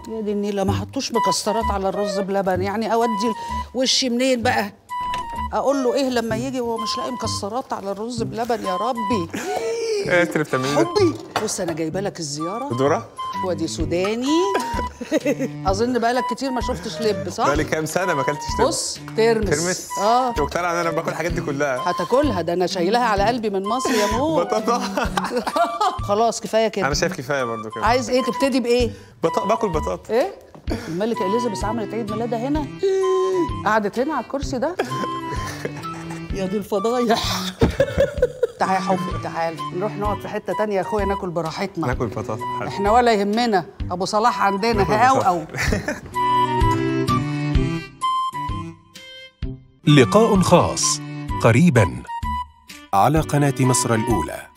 يا دي النيلة ما حطوش مكسرات على الرز بلبن يعني اودي وشي منين بقى اقول له ايه لما يجي وهو مش لاقي مكسرات على الرز بلبن يا ربي ايه انت اللي بتعمليه ده؟ حبي بص انا جايبه لك الزياره ذره وادي سوداني اظن بقالك كتير ما شفتش لب صح بقالي كام سنه ما اكلتش ترمس بص ترمس ترمس اه انت مقتنع ان انا باكل الحاجات دي كلها هتاكلها ده انا شايلها على قلبي من مصر يا مو بطاطا خلاص كفايه كده انا شايف كفايه برضو كده عايز ايه تبتدي بايه بط... باكل بطاطا ايه الملكه اليزابيث عملت عيد ميلادها هنا قعدت هنا على الكرسي ده يا دي الفضايح تعال يا حبي تعال نروح نقعد في حته تانية يا اخويا ناكل براحتنا ناكل بطاطا حلو. احنا ولا يهمنا ابو صلاح عندنا ناكل هاو لقاء خاص قريبا على قناة مصر الأولى